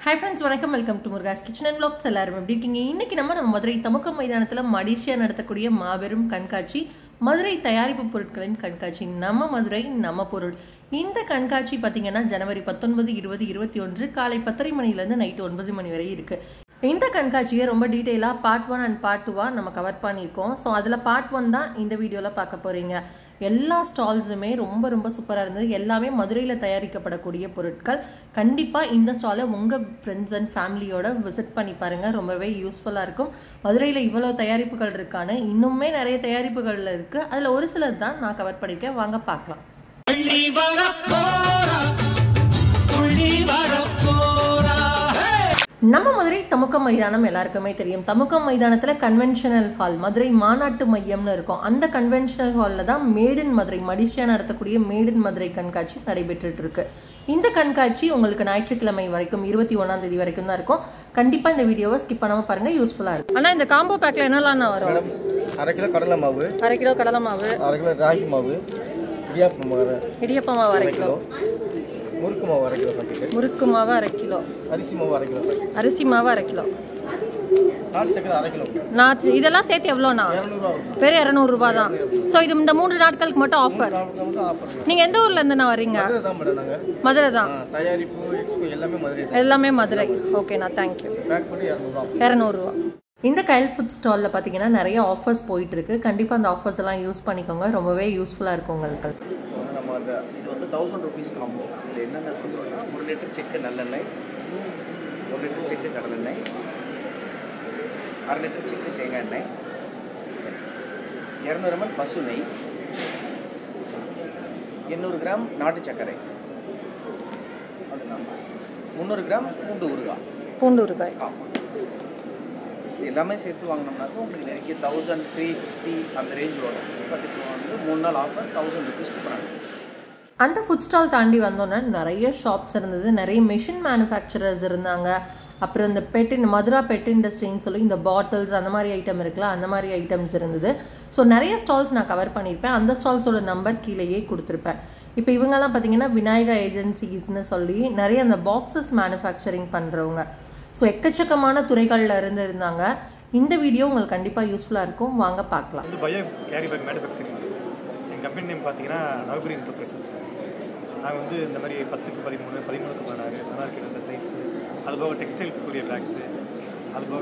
High friends வணக்கம் welcome to Muruga's kitchen and vlogs எல்லாரும் எப்படி இருக்கீங்க இன்னைக்கு நம்ம நம்ம மதுரை தமுக்கம் மைதானத்தில் மடிஷியா நடத்தக்கூடிய மாபெரும் கண்காட்சி மதுரை தயாரிப்பு பொருட்களின் கண்காட்சி நம்ம மதுரை நம்ம பொருள் இந்த கண்காட்சி பார்த்தீங்கன்னா ஜனவரி பத்தொன்பது இருபது இருபத்தி ஒன்று காலை பத்தரை மணிலேருந்து நைட்டு ஒன்பது மணி வரை இருக்கு இந்த கண்காட்சியை ரொம்ப டீட்டெயிலாக பார்ட் ஒன் அண்ட் பார்ட் டூவாக நம்ம கவர் பண்ணியிருக்கோம் ஸோ அதில் பார்ட் ஒன் தான் இந்த வீடியோவில் பார்க்க போகிறீங்க எல்லா ஸ்டால்ஸுமே ரொம்ப ரொம்ப சூப்பராக இருந்தது எல்லாமே மதுரையில் தயாரிக்கப்படக்கூடிய பொருட்கள் கண்டிப்பாக இந்த ஸ்டாலை உங்கள் ஃப்ரெண்ட்ஸ் அண்ட் ஃபேமிலியோட விசிட் பண்ணி பாருங்கள் ரொம்பவே யூஸ்ஃபுல்லாக இருக்கும் மதுரையில் இவ்வளோ தயாரிப்புகள் இருக்கான்னு இன்னுமே நிறைய தயாரிப்புகள் இருக்குது அதில் ஒரு சிலது தான் நான் கவர் பண்ணியிருக்கேன் வாங்க பார்க்கலாம் துள்ளி வரப்போரா துள்ளி வரப்போரா ஹே! நம்ம மதுரை தமுக்கம் மைதானம் எல்லாருக்குமே தெரியும் தமுக்கம் மைதானத்துல கன்வென்ஷனல் ஹால் மதுரை மாநாட்டு மையம்னு இருக்கும் அந்த கன்வென்ஷனல் ஹால்ல தான் மேட் இன் மதுரை மடிஷியா நடத்தக்கூடிய மேட் இன் மதுரை கண்காட்சி நடைபெற்றுட்டு இருக்கு இந்த கண்காட்சி உங்களுக்கு ஞாயிற்றுக்கிழமை வரைக்கும் இருபத்தி ஒன்னாம் தேதி வரைக்கும் தான் இருக்கும் கண்டிப்பா இந்த வீடியோவை ஸ்கிப் பண்ணாம பாருங்க யூஸ்ஃபுல்லா இருக்கும் ஆனா இந்த காம்போ பேக்ல என்னெல்லாம் வரும் மேடம் அரை கிலோ கடலை மாவு அரை கிலோ கடலை மாவு அரை கிலோ ராகி மாவு இடியாப்பம் மாவு அரை இடியப்ப மாவு அரை கிலோ முறுக்கு மாவு அரை கிலோ பாக்கெட்டு முறுக்கு மாவு அரை கிலோ அரிசி மாவு அரை கிலோ பாக்கெட் அரிசி மாவு அரை கிலோ நாட்டு சக்கரை அரை கிலோ நான் இதெல்லாம் சேர்த்து எவ்வளோண்ணா இரநூறுவா வரும் வெறும் இரநூறுபா தான் ஸோ இது இந்த மூன்று நாட்களுக்கு மட்டும் ஆஃபர் நாமளுக்கு மட்டும் ஆஃபர் நீங்க எந்த ஊர்ல இருந்து நான் வர்றீங்க மதுரை தான் மேடம் நாங்கள் மதுரை தான் தயாரிப்பு எக்ஸ்போ எல்லாமே மதுரை தான் எல்லாமே மதுரை ஓகேண்ணா தேங்க்யூ பேக் பண்ணி இரநூறுவா இரநூறுவா இந்த கைல் ஃபுட் ஸ்டாலில் பார்த்தீங்கன்னா நிறைய ஆஃபர்ஸ் போயிட்டு இருக்கு கண்டிப்பாக அந்த ஆஃபர்ஸ் எல்லாம் யூஸ் பண்ணிக்கோங்க ரொம்பவே யூஸ்ஃபுல்லாக இருக்கும் உங்களுக்கு வந்து நம்ம அந்த இது வந்து தௌசண்ட் ருபீஸ் காம்போ இதில் என்னென்ன இருக்குன்னா ஒரு லிட்டர் செக்கு நல்லெண்ணெய் ஒரு லிட்டர் செக்கு கடலெண்ணெய் அரை லிட்டர் செக்கு தேங்காய் எண்ணெய் இரநூறு எம்எல் பசு நெய் எண்ணூறு கிராம் நாட்டு சர்க்கரை அதுதான் முந்நூறு கிராம் பூண்டு ஊறுகாய் பூண்டு ஊறுகாய் ஆமாம் இது எல்லாமே சேர்த்து வாங்கினோம்னாக்கா உங்களுக்கு நெருக்கி தௌசண்ட் த்ரீ ஃபிஃப்டி அந்த ரேஞ்ச் வரும் பட் இப்போ வந்து மூணு நாள் ஆஃபர் தௌசண்ட் ருபீஸ்க்கு போகிறாங்க அந்த ஃபுட் ஸ்டால் தாண்டி வந்தோன்னே நிறைய ஷாப்ஸ் இருந்தது நிறைய மெஷின் மேனுஃபேக்சரர்ஸ் இருந்தாங்க அப்புறம் இந்த பெட் இந்த மதுரா பெட் இண்டஸ்ட்ரின்னு சொல்லி இந்த பாட்டில்ஸ் அந்த மாதிரி ஐட்டம் இருக்குல்ல அந்த மாதிரி ஐட்டம்ஸ் இருந்தது ஸோ நிறைய ஸ்டால்ஸ் நான் கவர் பண்ணியிருப்பேன் அந்த ஸ்டால்ஸோட நம்பர் கீழேயே கொடுத்துருப்பேன் இப்போ இவங்கெல்லாம் பார்த்தீங்கன்னா விநாயகா ஏஜென்சிஸ்னு சொல்லி நிறைய அந்த பாக்ஸஸ் மேனுஃபேக்சரிங் பண்ணுறவங்க ஸோ எக்கச்சக்கமான துறைகளில் இருந்து இருந்தாங்க இந்த வீடியோ உங்களுக்கு கண்டிப்பாக யூஸ்ஃபுல்லாக இருக்கும் வாங்க பார்க்கலாம் வந்து பயோ கேரி பேக் மேனுஃபேக்சரிங் எங்கள் கம்பெனி நேம் பார்த்தீங்கன்னா நவபுரி என்டர்பிரைசஸ் நாங்கள் வந்து இந்த மாதிரி பத்துக்கு பதிமூணு பதிமூணுக்கு பதினாறு பதினாறுக்கு இருந்த சைஸ் அது போக டெக்ஸ்டைல்ஸ்க்குரிய பேக்ஸு அது போக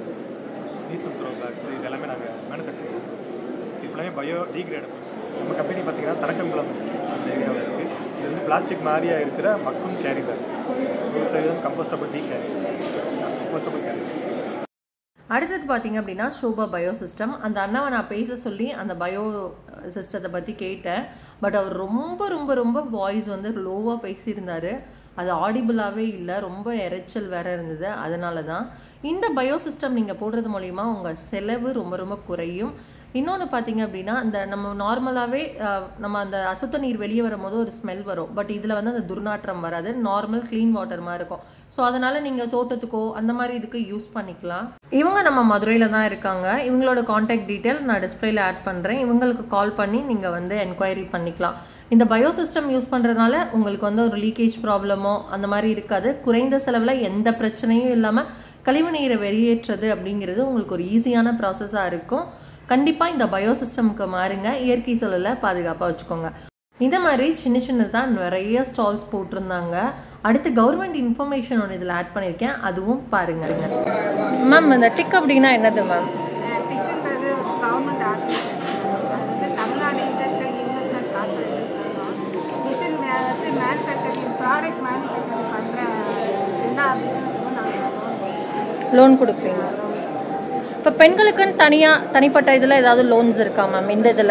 டீசல் த்ரோ பேக்ஸு இது எல்லாமே நாங்கள் மேனுஃபேக்சரிங் பண்ணுறோம் இது எல்லாமே பயோ டீக்ரேடபிள் நம்ம கம்பெனி பார்த்தீங்கன்னா தரக்கம்பலம் அந்த ஏரியாவில் இருக்குது இது வந்து பிளாஸ்டிக் மாதிரியாக இருக்கிற மக்கும் கேரி பேக் ஒரு சதவீதம் compostable T carry compostable carry அடுத்தது பார்த்தீங்க அப்படின்னா ஷோபா பயோ சிஸ்டம் அந்த அண்ணாவை நான் பேச சொல்லி அந்த பயோ சிஸ்டத்தை பற்றி கேட்டேன் பட் அவர் ரொம்ப ரொம்ப ரொம்ப வாய்ஸ் வந்து லோவாக பேசியிருந்தாரு அது ஆடிபிளாகவே இல்லை ரொம்ப இரைச்சல் வேற இருந்தது அதனால தான் இந்த பயோ சிஸ்டம் நீங்கள் போடுறது மூலிமா உங்கள் செலவு ரொம்ப ரொம்ப குறையும் இன்னொன்று பார்த்தீங்க அப்படின்னா அந்த நம்ம நார்மலாகவே நம்ம அந்த அசுத்த நீர் வெளியே வரும்போது ஒரு ஸ்மெல் வரும் பட் இதில் வந்து அந்த துர்நாற்றம் வராது நார்மல் க்ளீன் வாட்டர் மாதிரி இருக்கும் ஸோ அதனால நீங்கள் தோட்டத்துக்கோ அந்த மாதிரி இதுக்கு யூஸ் பண்ணிக்கலாம் இவங்க நம்ம மதுரையில் தான் இருக்காங்க இவங்களோட காண்டாக்ட் டீட்டெயில் நான் டிஸ்பிளேல ஆட் பண்ணுறேன் இவங்களுக்கு கால் பண்ணி நீங்கள் வந்து என்கொயரி பண்ணிக்கலாம் இந்த பயோ சிஸ்டம் யூஸ் பண்ணுறதுனால உங்களுக்கு வந்து ஒரு லீக்கேஜ் ப்ராப்ளமோ அந்த மாதிரி இருக்காது குறைந்த செலவில் எந்த பிரச்சனையும் இல்லாமல் கழிவு நீரை வெளியேற்றுறது அப்படிங்கிறது உங்களுக்கு ஒரு ஈஸியான ப்ராசஸாக இருக்கும் கண்டிப்பாக இந்த பயோ சிஸ்டமுக்கு மாறுங்க இயற்கை சூழலை பாதுகாப்பாக வச்சுக்கோங்க இந்த மாதிரி சின்ன சின்னதாக நிறைய ஸ்டால்ஸ் போட்டிருந்தாங்க அடுத்து கவர்மெண்ட் இன்ஃபர்மேஷன் ஒன்று இதில் ஆட் பண்ணியிருக்கேன் அதுவும் பாருங்க மேம் இந்த டிக் அப்படின்னா என்னது மேம் டிக்குன்றது கவர்மெண்ட் ஆர்கனைசேஷன் அது வந்து தமிழ்நாடு இண்டஸ்ட்ரியல் இன்வெஸ்ட்மெண்ட் கார்பரேஷன் சொல்லுவோம் மிஷின் வச்சு மேனுஃபேக்சரிங் ப்ராடக்ட் மேனுஃபேக்சரிங் பண்ணுற எல்லா பிஸ்னஸுக்கும் நாங்கள் லோன் கொடுப்பீங்க இப்போ பெண்களுக்குன்னு தனியாக தனிப்பட்ட இதில் ஏதாவது லோன்ஸ் இருக்கா மேம் இந்த இதில்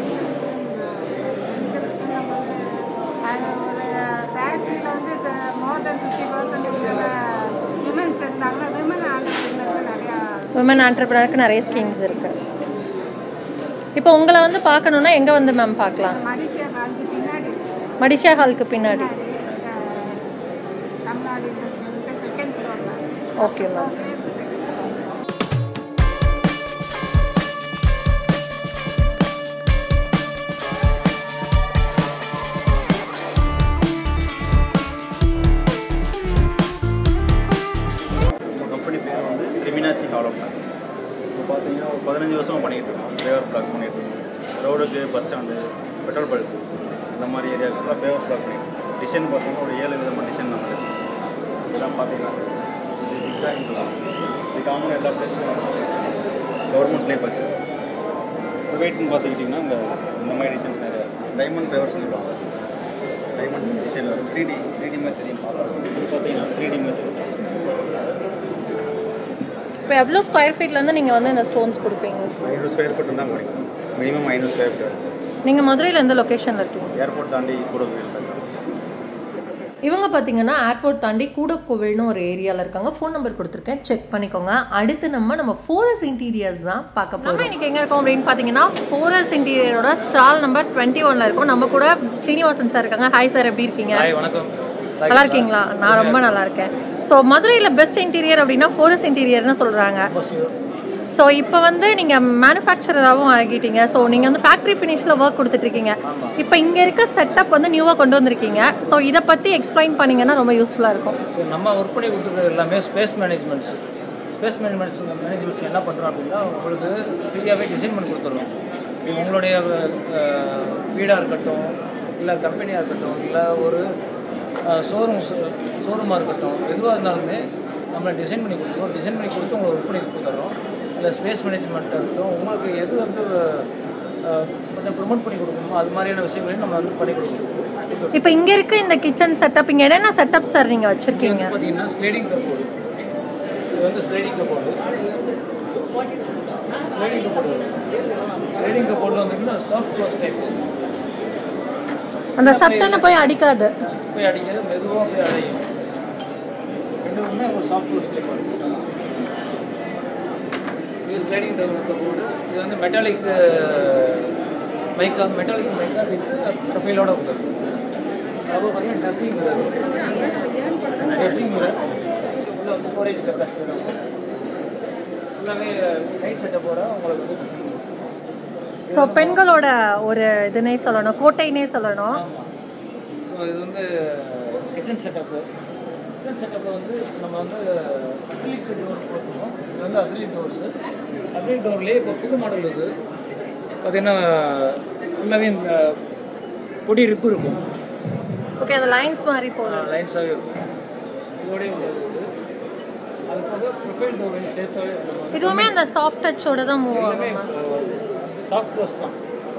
அது ஒரு ஃபேக்ட்ரியில் வந்து இப்போ more than fifty percent womens இருந்தாங்கன்னா விமன் ஆண்டர்பிரினருக்கு நிறையா உமன் ஆண்டர்பிரினருக்கு நிறைய ஸ்கீம்ஸ் இருக்கு இப்போ உங்களை வந்து பார்க்கணுன்னா எங்கே வந்து மேம் பார்க்கலாம் மலேசியா காலுக்கு பின்னாடி மடிஷா ஹாலுக்கு பின்னாடி பின்னாடி இந்த தமிழ்நாடு இண்டஸ்ட்ரியல் செகண்ட் ஃப்ளோரில் ஓகே மேம் செகண்ட் ஃப்ளோர் இப்போ ஹாலோ பிளாக்ஸ் இப்போ பார்த்தீங்கன்னா ஒரு பதினஞ்சு வருஷமாக பண்ணிகிட்டு இருக்கோம் பேவர் பிளாக்ஸ் பண்ணிகிட்டு இருக்கோம் ரோடுக்கு பஸ் ஸ்டாண்டு பெட்ரோல் பல்க் இந்த மாதிரி ஏரியாவுக்குலாம் பேவர் பிளாக் பண்ணிட்டு இருக்கோம் டிசைன் பார்த்தீங்கன்னா ஒரு ஏழு விதமான டிசைன் நம்ம இருக்கு இதெல்லாம் பார்த்தீங்கன்னா இது சிக்ஸாக சொல்லலாம் இது காமனாக எல்லா பிளேஸ்லையும் கவர்மெண்ட்லேயே பச்சு வெயிட்னு பார்த்துக்கிட்டிங்கன்னா இங்கே இந்த மாதிரி டிசைன்ஸ் நிறையா டைமண்ட் பேவர் சொல்லுவாங்க டைமண்ட் டிசைன் வரும் த்ரீ டி த்ரீ டி மாதிரி தெரியும் பார்க்கலாம் இது பார்த்தீங்கன்னா த்ரீ டி மாதிரி இப்போ எவ்வளோ ஸ்கொயர் ஃபீட்லேருந்து நீங்கள் வந்து இந்த ஸ்டோன்ஸ் கொடுப்பீங்க ஐநூறு ஸ்கொயர் ஃபீட் தான் முடியும் மினிமம் ஐநூறு ஸ்கொயர் ஃபீட் நீங்கள் மதுரையில் எந்த லொக்கேஷனில் இருக்கீங்க ஏர்போர்ட் தாண்டி கூட போயிருக்காங்க இவங்க பார்த்தீங்கன்னா ஏர்போர்ட் தாண்டி கூடக்கோவில்னு ஒரு ஏரியாவில் இருக்காங்க ஃபோன் நம்பர் கொடுத்துருக்கேன் செக் பண்ணிக்கோங்க அடுத்து நம்ம நம்ம ஃபோரஸ் இன்டீரியர்ஸ் தான் பார்க்க போகிறோம் நம்ம இன்னைக்கு எங்கே இருக்கோம் அப்படின்னு பார்த்தீங்கன்னா ஃபோரஸ் இன்டீரியரோட ஸ்டால் நம்பர் டுவெண்ட்டி ஒனில் இருக்கும் நம்ம கூட ஸ்ரீனிவாசன் சார் இருக்காங்க ஹாய் சார் எப்படி இருக்கீங்க ஹாய் வணக்கம் நல்லா இருக்கீங்களா நான் ரொம்ப நல்லா இருக்கேன் ஸோ மதுரையில் பெஸ்ட் இன்டீரியர் அப்படின்னா ஃபோரஸ் இன்டீரியர்னு சொல்கிறாங்க ஸோ இப்போ வந்து நீங்கள் மேனுஃபேக்சரராகவும் ஆகிட்டீங்க ஸோ நீங்கள் வந்து ஃபேக்ட்ரி ஃபினிஷில் ஒர்க் கொடுத்துட்ருக்கீங்க இப்போ இங்கே இருக்க செட்டப் வந்து நியூவாக கொண்டு வந்திருக்கீங்க ஸோ இதை பற்றி எக்ஸ்பிளைன் பண்ணீங்கன்னா ரொம்ப யூஸ்ஃபுல்லாக இருக்கும் ஸோ நம்ம ஒர்க் பண்ணி கொடுத்துருக்கிறது எல்லாமே space managements space managements managements என்ன பண்ணுறோம் அப்படின்னா உங்களுக்கு ஃப்ரீயாகவே டிசைன் பண்ணி கொடுத்துட்றோம் இது உங்களுடைய வீடாக இருக்கட்டும் இல்லை கம்பெனியாக இருக்கட்டும் இல்லை ஒரு ஷோரூம் ஷோரூமாக இருக்கட்டும் எதுவாக இருந்தாலுமே நம்ம டிசைன் பண்ணி கொடுத்துருவோம் டிசைன் பண்ணி கொடுத்து உங்களுக்கு ஒர்க் பண்ணி கொடுத்துட்றோம் இல்லை ஸ்பேஸ் மேனேஜ்மெண்ட்டாக இருக்கட்டும் உங்களுக்கு எது வந்து அஹ், கொஞ்சம் ப்ரொமோட் பண்ணி கொடுக்கணுமோ அது மாதிரியான விஷயங்களையும் நம்ம வந்து பண்ணி கொடுக்குறோம் இப்போ இங்கே இருக்க இந்த கிச்சன் செட்டப் இங்கே என்னென்ன செட்டப் சார் நீங்கள் வச்சுருக்கீங்க பார்த்தீங்கன்னா ஸ்லைடிங் கப்போர்டு இது வந்து sliding cupboard sliding cupboard sliding கப்போர்டில் வந்து சாஃப்ட் க்ளோஸ் டைப் அந்த சத்தனை போய் அடிக்காது போய் அடிக்கிறது மெதுவாக போய் அடையும் ரெண்டுமே ஒரு சாஃப்ட் க்ளோஸ் டைப் இது ஸ்லைடிங் கப்போர்டு இது வந்து metallic mica metallic mica with ப்ரொஃபைலோட ఉంటుంది அப்புறம் பார்த்தீங்கன்னா ட்ரெஸ்ஸிங் ட்ரெஸ்ஸிங் உள்ள வந்து ஸ்டோரேஜ் கெப்பாசிட்டி இருக்கும் எல்லாமே லைட் செட்டப்போட உங்களுக்கு வந்து dressing room. ஸோ பெண்களோட ஒரு இதுனே சொல்லணும் கோட்டைனே சொல்லணும் ஆமாம் ஸோ இது வந்து கிச்சன் செட்டப்பு கிச்சன் செட்டப்பில் வந்து நம்ம வந்து அக்ரிலிக் டோர் போட்டுருவோம் இது வந்து அக்ரிலிக் டோர்ஸு அக்ரிலிக் டோர்லேயே இப்போ புது மாடல் இது பார்த்தீங்கன்னா ஃபுல்லாகவே இந்த பொடி ரிப்பு இருக்கும் ஓகே அந்த லைன்ஸ் மாதிரி போகணும் லைன்ஸாகவே இருக்கும் இதோடய உள்ளது இது. அது போக ப்ரொஃபைல் டோரையும் சேர்த்தாவே நம்ம வந்து இதுவுமே அந்த சாஃப்ட் டச்சோட தான் மூவ் எல்லாமே ஆகும் சாஃப்ட் க்ளோஸ் தான்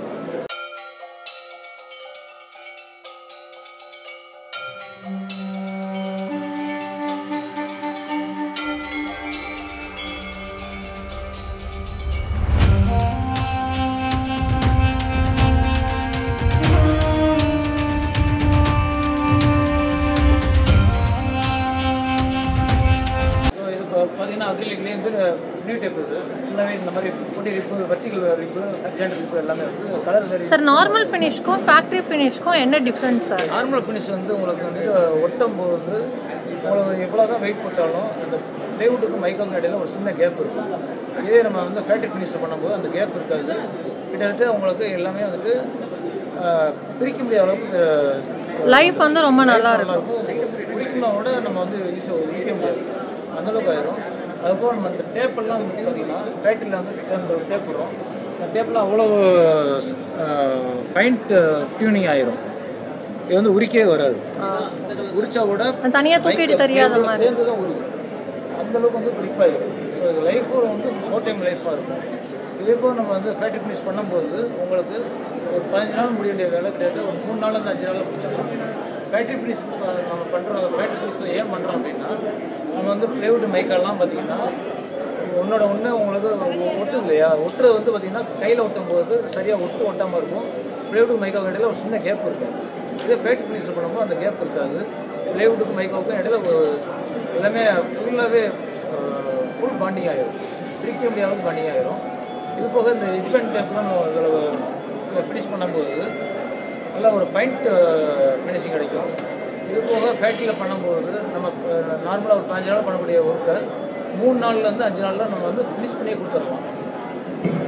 ஸோ இது இப்போ பார்த்தீங்கன்னா அக்ரிலிக்லேயே வந்து நியூ டைப் இது எல்லாமே இந்த மாதிரி பொடி ரிப்பு வெர்டிகல் ரிப்பு அர்ஜென்ட் ரிப்பு எல்லாமே இருக்குது கலர் வேரி சார் நார்மல் ஃபினிஷ்க்கும் ஃபேக்ட்ரி ஃபினிஷ்க்கும் என்ன டிஃப்ரென்ஸ் சார் நார்மல் ஃபினிஷ் வந்து உங்களுக்கு வந்து ஒட்டும் போது உங்களுக்கு எவ்வளோ தான் வெயிட் போட்டாலும் அந்த ப்ளைவுட்டுக்கும் மைக்கும் இடையில ஒரு சின்ன கேப் இருக்கும் இதே நம்ம வந்து ஃபேக்ட்ரி ஃபினிஷில் பண்ணும்போது அந்த கேப் இருக்காது கிட்டத்தட்ட உங்களுக்கு எல்லாமே வந்துட்டு ஆஹ், பிரிக்க முடியாத அளவுக்கு லைஃப் வந்து ரொம்ப நல்லா இருக்கும் பிரிக்கணும்னா கூட நம்ம வந்து ஈஸியாக பிரிக்க முடியாது அந்த அளவுக்கு ஆயிரும் அதுபோல் நம்ம இந்த டேப்பெல்லாம் வந்து பார்த்தீங்கன்னா ஃபேக்ட்ரியில் வந்து அந்த டேப் வரும் அந்த டேப்லாம் அவ்வளோ ஃபைன் டியூனிங் ஆயிரும் இது வந்து உரிக்கவே வராது உரிச்சா கூட தனியா தூக்கிட்டு mic தெரியாத cable மாதிரி. சேர்ந்து தான் உரிக்கும் அந்த அளவுக்கு வந்து குறிப்பாயிரும் ஸோ இது லைஃபும் வந்து மோர் டைம் லைஃபாக இருக்கும் இதே போல் நம்ம வந்து ஃபேக்ட்ரி ஃபினிஷ் பண்ணும்போது உங்களுக்கு ஒரு பதினஞ்சு நாள் முடிய வேண்டிய வேலை கிட்டத்தட்ட ஒரு மூணு நாள் இருந்து அஞ்சு நாளில் முடிச்சிடலாம் ஃபேக்ட்ரி ஃபினிஷ் நம்ம பண்ணுறோம் ஃபேக்ட்ரி ஃபினிஷில் ஏன் பண்ணுறோம் அப்படின்னா நம்ம வந்து ப்ளைவுட் மைக்கெல்லாம் பார்த்தீங்கன்னா ஒன்னோட ஒன்று உங்களுக்கு ஒ- ஒட்டு இல்லையா ஒட்டுறது வந்து பார்த்தீங்கன்னா கையில் ஒட்டும் போது சரியாக ஒட்டு ஒட்டாமல் இருக்கும் ப்ளைவுட் மைக்கா இடையில ஒரு சின்ன கேப் இருக்கும் இதே ஃபேக்ட்ரி ஃபினிஷில் பண்ணும்போது அந்த கேப் இருக்காது ப்ளைவுட்டுக்கும் மைக்காவுக்கும் இடையில ஒரு- எல்லாமே ஃபுல்லாகவே ஃபுல் பாண்டிங் ஆயிரும் பிரிக்க முடியாத பாண்டிங் ஆயிரும் இது போக இந்த இட்பெண்ட் டேப்லாம் நம்ம இதில் ஃபினிஷ் பண்ணும்போது நல்லா ஒரு பாயிண்ட் ஃபினிஷிங் கிடைக்கும் இது போக ஃபேக்ட்ரியில் பண்ணும்போது நம்ம நார்மலாக ஒரு பாஞ்சு நாள் பண்ணக்கூடிய ஒர்க்கை மூணு நாள்லேருந்து அஞ்சு நாளில் நம்ம வந்து ஃபினிஷ் பண்ணியே கொடுத்துருவோம்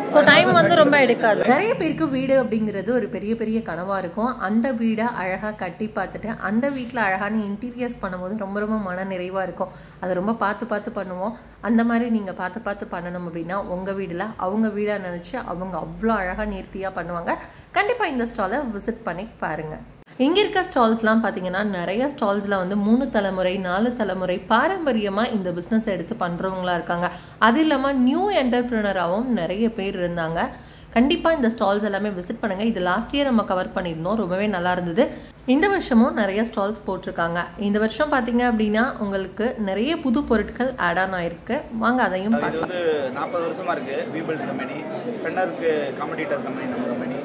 ஸோ டைம் வந்து ரொம்ப எடுக்காது நிறைய பேருக்கு வீடு அப்படிங்கிறது ஒரு பெரிய பெரிய கனவாக இருக்கும் அந்த வீடை அழகாக கட்டி பார்த்துட்டு அந்த வீட்டில் அழகான இன்டீரியர்ஸ் பண்ணும்போது ரொம்ப ரொம்ப மன நிறைவாக இருக்கும் அதை ரொம்ப பார்த்து பார்த்து பண்ணுவோம் அந்த மாதிரி நீங்கள் பார்த்து பார்த்து பண்ணணும் அப்படின்னா உங்கள் வீட்டில் அவங்க வீடாக நினச்சி அவங்க அவ்வளோ அழகாக நேர்த்தியாக பண்ணுவாங்க கண்டிப்பாக இந்த ஸ்டாலை விசிட் பண்ணி பாருங்கள் இங்கே இருக்க ஸ்டால்ஸ்லாம் பார்த்தீங்கன்னா நிறைய ஸ்டால்ஸில் வந்து மூணு தலைமுறை நாலு தலைமுறை பாரம்பரியமாக இந்த பிஸ்னஸ் எடுத்து பண்ணுறவங்களா இருக்காங்க அது இல்லாமல் நியூ என்டர்பிரினராகவும் நிறைய பேர் இருந்தாங்க கண்டிப்பாக இந்த ஸ்டால்ஸ் எல்லாமே விசிட் பண்ணுங்கள் இது லாஸ்ட் இயர் நம்ம கவர் பண்ணியிருந்தோம் ரொம்பவே நல்லா இருந்தது இந்த வருஷமும் நிறைய ஸ்டால்ஸ் போட்டிருக்காங்க இந்த வருஷம் பார்த்தீங்க அப்படின்னா உங்களுக்கு நிறைய புது பொருட்கள் ஆட் ஆன் ஆயிருக்கு வாங்க அதையும் இது பார்க்கலாம் வந்து நாற்பது வருஷமா இருக்கு வீபில்ட் கம்பெனி ஃபெண்டருக்கு காம்படிட்டர் கம்பெனி நம்ம கம்பெனி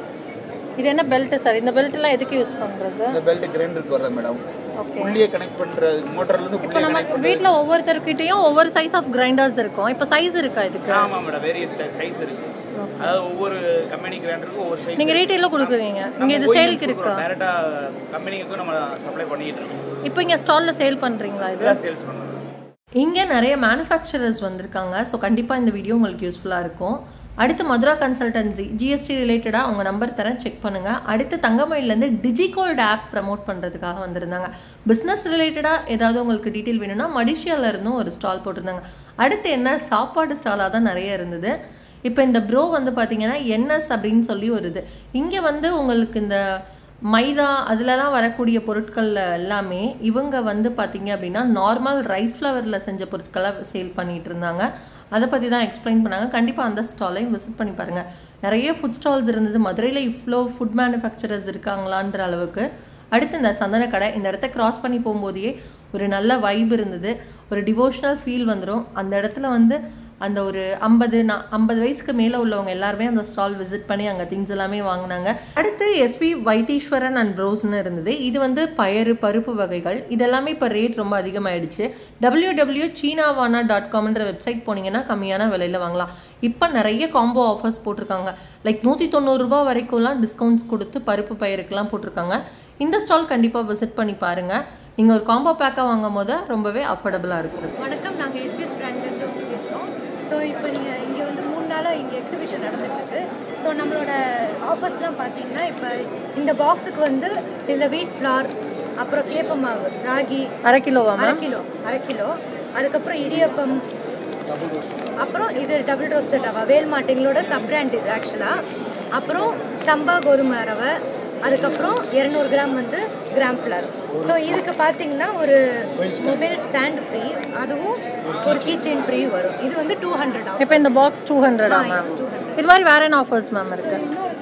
இது என்ன பெல்ட் சார் இந்த பெல்ட் எல்லாம் எதுக்கு யூஸ் பண்ணுறது இந்த பெல்ட் கிரைண்டருக்கு வர்றது மேடம் ஓகே புள்ளியை கனெக்ட் பண்றது மோட்டர்ல இருந்து இப்போ புள்ளியை நம்ம கனெக்ட் வீட்டில் ஒவ்வொருத்தர்கிட்டயும் ஒவ்வொரு சைஸ் ஆஃப் கிரைண்டர்ஸ் இருக்கும் இப்போ சைஸ் இருக்கா இதுக்கு ஆமா மேடம் வேரியஸ் சைஸ் இருக்கு அதாவது ஒவ்வொரு கம்பெனி கிரைண்டருக்கும் ஒவ்வொரு சைஸ் நீங்க ரீட்டைல கொடுக்குறீங்க இங்க இது சேலுக்கு இருக்கா டைரக்டா கம்பெனிக்கும் நம்ம சப்ளை பண்ணிட்டு இருக்கோம் இப்போ இங்க ஸ்டால்ல சேல் பண்றீங்களா இது இதெல்லாம் சேல்ஸ் பண்றோம் இங்கே நிறைய மேனுஃபேக்சரர்ஸ் வந்திருக்காங்க ஸோ கண்டிப்பாக இந்த வீடியோ உங்களுக்கு யூஸ்ஃபுல்லாக இருக்கும் அடுத்து மதுரா கன்சல்டன்சி ஜிஎஸ்டி ரிலேட்டடாக அவங்க நம்பர் தரேன் செக் பண்ணுங்கள் அடுத்து தங்கமயிலேருந்து டிஜிகோல்டு ஆப் ப்ரமோட் பண்ணுறதுக்காக வந்திருந்தாங்க பிஸ்னஸ் ரிலேட்டடாக ஏதாவது உங்களுக்கு டீட்டெயில் வேணும்னா மடிஷியால இருந்தும் ஒரு ஸ்டால் போட்டிருந்தாங்க அடுத்து என்ன சாப்பாடு ஸ்டாலாக தான் நிறைய இருந்தது இப்போ இந்த ப்ரோ வந்து பார்த்தீங்கன்னா என்எஸ் அப்படின்னு சொல்லி ஒரு இது இங்கே வந்து உங்களுக்கு இந்த மைதா அதுலலாம் வரக்கூடிய பொருட்கள் எல்லாமே இவங்க வந்து பார்த்தீங்க அப்படின்னா நார்மல் ரைஸ் ஃப்ளவரில் செஞ்ச பொருட்களை சேல் பண்ணிட்டு இருந்தாங்க அதை பற்றி தான் எக்ஸ்பிளைன் பண்ணாங்க கண்டிப்பாக அந்த ஸ்டாலையும் விசிட் பண்ணி பாருங்கள் நிறைய ஃபுட் ஸ்டால்ஸ் இருந்தது மதுரையில் இவ்வளோ ஃபுட் மேனுஃபேக்சரர்ஸ் இருக்காங்களான்ற அளவுக்கு அடுத்து இந்த சந்தன கடை இந்த இடத்த கிராஸ் பண்ணி போகும்போதே ஒரு நல்ல வைப் இருந்தது ஒரு டிவோஷனல் ஃபீல் வந்துடும் அந்த இடத்துல வந்து அந்த ஒரு ஐம்பது நான் ஐம்பது வயசுக்கு மேலே உள்ளவங்க எல்லாருமே அந்த ஸ்டால் விசிட் பண்ணி அங்கே திங்ஸ் எல்லாமே வாங்கினாங்க அடுத்து எஸ்பி வைத்தீஸ்வரன் அண்ட் ப்ரோஸ்னு இருந்தது இது வந்து பயறு பருப்பு வகைகள் இதெல்லாமே இப்போ ரேட் ரொம்ப அதிகமாயிடுச்சு டபிள்யூ டபிள்யூ சீனாவானா டாட் காம்ன்ற வெப்சைட் போனீங்கன்னா கம்மியான விலையில் வாங்கலாம் இப்போ நிறைய காம்போ ஆஃபர்ஸ் போட்டிருக்காங்க லைக் நூற்றி தொண்ணூறுரூபா வரைக்கும்லாம் டிஸ்கவுண்ட்ஸ் கொடுத்து பருப்பு பயிருக்கெல்லாம் போட்டிருக்காங்க இந்த ஸ்டால் கண்டிப்பாக விசிட் பண்ணி பாருங்கள் நீங்கள் ஒரு காம்போ பேக்காக வாங்கும் போது ரொம்பவே அஃபோர்டபுளாக இருக்கும் வணக்கம் நாங்கள் எஸ்பிஎஸ் பிராண்ட்லேருந்து பேசுகிறோம் ஸோ இப்போ நீங்கள் இங்கே வந்து மூணு நாளாக இங்கே எக்ஸிபிஷன் நடந்துட்டுருக்கு ஸோ நம்மளோட ஆஃபர்ஸ்லாம் பார்த்தீங்கன்னா இப்போ இந்த பாக்ஸுக்கு வந்து இதில் வீட் ஃப்ளார் அப்புறம் கேப்ப மாவு ராகி அரை கிலோவா அரை மேம் கிலோ அரை கிலோ அதுக்கப்புறம் இடியப்பம் அப்புறம் இது டபுள் ரோஸ்டட் ரவா வேல்மாட்டிங்களோட சப் பிராண்ட் இது ஆக்சுவலாக அப்புறம் சம்பா கோதுமை ரவை அதுக்கப்புறம் இரநூறு கிராம் வந்து கிராம் ஃப்ளவர் ஸோ இதுக்கு பார்த்தீங்கன்னா ஒரு மொபைல் ஸ்டாண்ட் ஃப்ரீ அதுவும் ஒரு கீ செயின் ஃப்ரீ வரும் இது வந்து டூ ஹண்ட்ரட் ஆகும் இப்போ இந்த பாக்ஸ் டூ ஹண்ட்ரடா ஆ, மேம் yes, 200. இது மாதிரி வேற என்ன ஆஃபர்ஸ் மேம் இருக்கு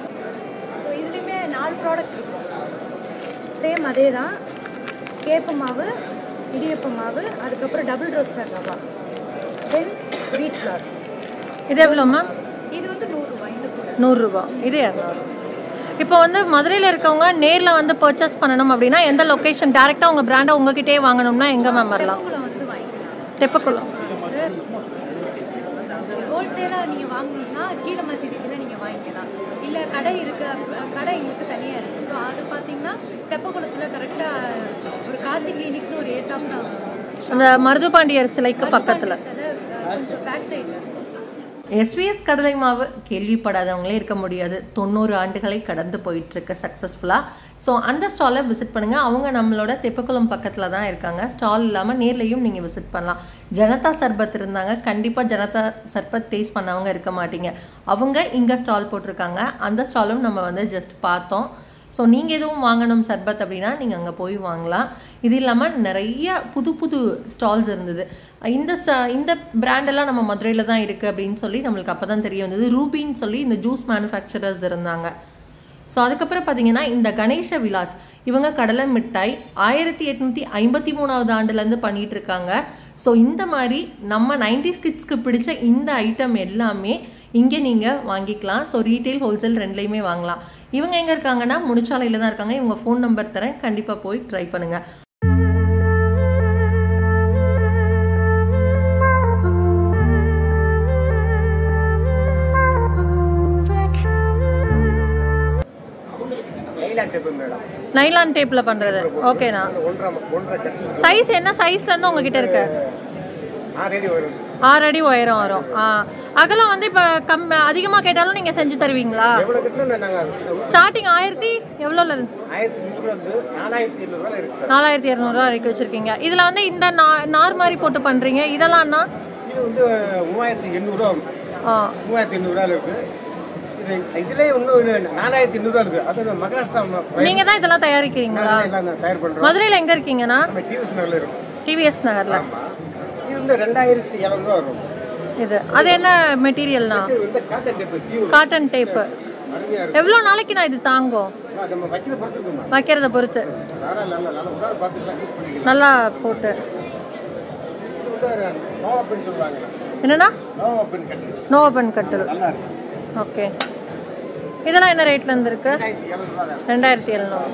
ஸோ இதுலேயுமே நாலு ப்ராடக்ட் இருக்கும் சேம் அதே தான் கேப்ப மாவு இடியப்ப மாவு அதுக்கப்புறம் டபுள் ரோஸ்டர் ரவா தென் வீட் ஃப்ளவர் இது எவ்வளோ மேம் இது வந்து நூறுரூவா இந்த கூட நூறுரூபா இது இரநூறு இப்போ வந்து மதுரையில் இருக்கவங்க நேரில் வந்து பர்ச்சேஸ் பண்ணணும் அப்படின்னா எந்த லொக்கேஷன் டேரெக்டாக உங்கள் பிராண்டை உங்ககிட்டயே வாங்கணும்னா எங்கே மேம் வரலாம் உங்களை வந்து வாங்கிக்கலாம் தெப்பக்குளம் ஹோல்சேலாக நீங்கள் வாங்கணும்னா கீழே மசீதியில் நீங்கள் வாங்கிக்கலாம் இல்லை கடை இருக்கு அப்ப- கடை எங்களுக்கு தனியாக இருக்குது ஸோ அது பார்த்தீங்கன்னா தெப்பக்குளத்தில் கரெக்டாக ஒரு காசி கிளினிக்னு ஒரு ஏத்தாப்புல அந்த மருதுபாண்டியர் சிலைக்கு பக்கத்தில் கொஞ்சம் பேக் சைடில் எஸ்விஎஸ் கடலை மாவு கேள்விப்படாதவங்களே இருக்க முடியாது தொண்ணூறு ஆண்டுகளை கடந்து போயிட்டு இருக்கு சக்ஸஸ்ஃபுல்லாக ஸோ அந்த ஸ்டாலை விசிட் பண்ணுங்க அவங்க நம்மளோட தெப்பக்குளம் பக்கத்தில் தான் இருக்காங்க ஸ்டால் இல்லாமல் நேர்லையும் நீங்கள் விசிட் பண்ணலாம் ஜனதா சர்பத் இருந்தாங்க கண்டிப்பாக ஜனதா சர்பத் டேஸ்ட் பண்ணவங்க இருக்க மாட்டீங்க அவங்க இங்கே ஸ்டால் போட்டிருக்காங்க அந்த ஸ்டாலும் நம்ம வந்து ஜஸ்ட் பார்த்தோம் ஸோ நீங்கள் எதுவும் வாங்கணும் சர்பத் அப்படின்னா நீங்கள் அங்கே போய் வாங்கலாம் இது இல்லாமல் நிறைய புது புது ஸ்டால்ஸ் இருந்தது இந்த ஸ்டா இந்த பிராண்டெல்லாம் நம்ம மதுரையில் தான் இருக்குது அப்படின்னு சொல்லி நம்மளுக்கு அப்போ தான் தெரிய வந்தது ரூபின்னு சொல்லி இந்த ஜூஸ் மேனுஃபேக்சரர்ஸ் இருந்தாங்க ஸோ அதுக்கப்புறம் பார்த்தீங்கன்னா இந்த கணேச விலாஸ் இவங்க கடலை மிட்டாய் ஆயிரத்தி எட்நூற்றி ஐம்பத்தி மூணாவது ஆண்டுலேருந்து பண்ணிட்டு இருக்காங்க ஸோ இந்த மாதிரி நம்ம நைன்டி கிட்ஸ்க்கு பிடிச்ச இந்த ஐட்டம் எல்லாமே இங்கே நீங்கள் வாங்கிக்கலாம் ஸோ ரீட்டைல் ஹோல்சேல் ரெண்டுலேயுமே வாங்கலாம் இவங்க எங்கே இருக்காங்கன்னா முனிச்சாலையில் தான் இருக்காங்க இவங்க ஃபோன் நம்பர் தரேன் கண்டிப்பாக போய் ட்ரை பண்ணுங்கள் லைலாண்ட் டேப்பு மேடம் நைலான் டேப்பில் பண்ணுறது ஓகேண்ணா ஒன்றரை ஒன்றரை கட்டி சைஸ் என்ன சைஸ்லேருந்து உங்ககிட்ட இருக்கு ஆ ரெடி வரும் ஆறு அடி உயரம் வரும் ஆ அகலம் வந்து இப்போ கம் அதிகமாக கேட்டாலும் நீங்கள் செஞ்சு தருவீங்களா எவ்வளோ கட்டணும் நாங்கள் ஸ்டார்டிங் ஆயிரத்தி எவ்வளோல இருந்து ஆயிரத்தி நூறுரூவா வந்து நாலாயிரத்தி எண்ணூறுவா இருக்கு சார் நாலாயிரத்தி இரநூறுவா வரைக்கும் வச்சுருக்கீங்க இதில் வந்து இந்த நா நார் மாதிரி போட்டு பண்ணுறீங்க இதெல்லாம்னா இது வந்து மூவாயிரத்தி எண்ணூறுவா வரும் ஆ மூவாயிரத்தி எண்ணூறுவா இருக்கு இது இதுலேயே இன்னும் நாலாயிரத்தி எண்ணூறுவா இருக்கு அது மகாராஷ்டிரா ம- நீங்கள் தான் இதெல்லாம் தயாரிக்கிறீங்களா நாங்க எல்லாம் தான் தயார் பண்ணுறோம் மதுரையில் எங்கே இருக்கீங்கண்ணா நம்ம டிவிஎஸ் நகரில் இருக்கும் டிவிஎஸ் நகரில் ஆமாம் இது வந்து ரெண்டாயிரத்தி எழுநூறுவா வரும் இது அது என்ன மெட்டீரியல்னா இது வந்து cotton tape pure cotton tape அருமையாக இருக்கும் எவ்வளோ நாளைக்கு நான் இது தாங்கும் ஆ, நம்ம வைக்கிற பொறுத்து இருக்குமா வைக்கிறத பொறுத்து வேற நல்ல நல்ல ஒரு நாள் பார்த்துக்கலாம் யூஸ் பண்ணிக்கலாம் நல்லா போட்டு இது வந்து நோவா பென் சொல்லுவாங்க என்னன்னா நோவா பென் கட்டு நோ ஓப்பன் கட்டில் நல்லா இருக்கு ஓகே இதெல்லாம் என்ன ரேட்ல இருந்து இருக்கு ரெண்டாயிரத்தி எழுநூறுவா தான் ரெண்டாயிரத்தி எழுநூறு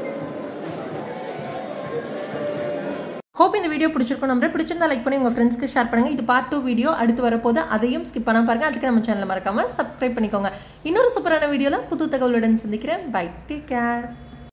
ஹோப் இந்த வீடியோ பிடிச்சிருக்கும் நம்புறேன் பிடிச்சிருந்தா லைக் பண்ணி உங்க ஃப்ரெண்ட்ஸ்க்கு ஷேர் பண்ணுங்க இது பார்ட் டூ வீடியோ அடுத்து வரப்போது அதையும் ஸ்கிப் பண்ணாம பாருங்க அதுக்கு நம்ம சேனலை மறக்காம சப்ஸ்கிரைப் பண்ணிக்கோங்க இன்னொரு சூப்பரான வீடியோல புது தகவலுடன் சந்திக்கிறேன் பை டேக் கேர்